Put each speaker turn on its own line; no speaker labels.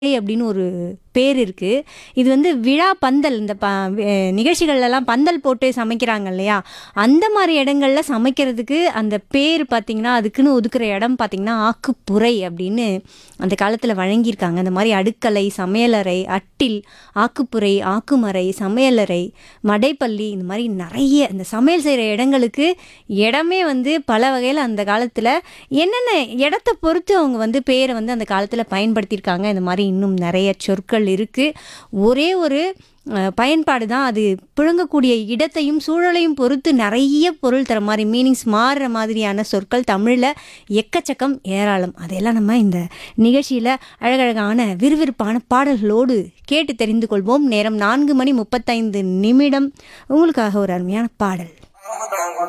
அப்படின்னு ஒரு பேர் இருக்கு இது வந்து விழா பந்தல் இந்த ப வே- நிகழ்ச்சிகள்லாம் பந்தல் போட்டு சமைக்கிறாங்க இல்லையா அந்த மாதிரி இடங்கள்ல சமைக்கிறதுக்கு அந்த பேர் பார்த்தீங்கன்னா அதுக்குன்னு ஒதுக்குற இடம் பார்த்தீங்கன்னா ஆக்குப்புரை அப்படின்னு அந்த காலத்தில் வழங்கியிருக்காங்க அந்த மாதிரி அடுக்கலை சமையலறை அட்டில் ஆக்குப்புரை ஆக்குமறை சமையலறை மடைப்பள்ளி இந்த மாதிரி நிறைய இந்த சமையல் செய்கிற இடங்களுக்கு இடமே வந்து பல வகையில் அந்த காலத்தில் என்னென்ன இடத்த பொறுத்து அவங்க வந்து பேரை வந்து அந்த காலத்தில் பயன்படுத்தியிருக்காங்க இந்த மாதிரி இன்னும் நிறைய சொற்கள் இருக்குது ஒரே ஒரு அஹ், பயன்பாடு தான் அது புழங்கக்கூடிய இடத்தையும் சூழலையும் பொறுத்து நிறைய பொருள் தர மாதிரி மீனிங்ஸ் மாறுற மாதிரியான சொற்கள் தமிழில் எக்கச்சக்கம் ஏராளம் அதையெல்லாம் நம்ம இந்த நிகழ்ச்சியில் அழகழகான விறுவிறுப்பான பாடல்களோடு கேட்டு தெரிந்து கொள்வோம் நேரம் நான்கு மணி முப்பத்தைந்து நிமிடம் உங்களுக்காக ஒரு அருமையான பாடல்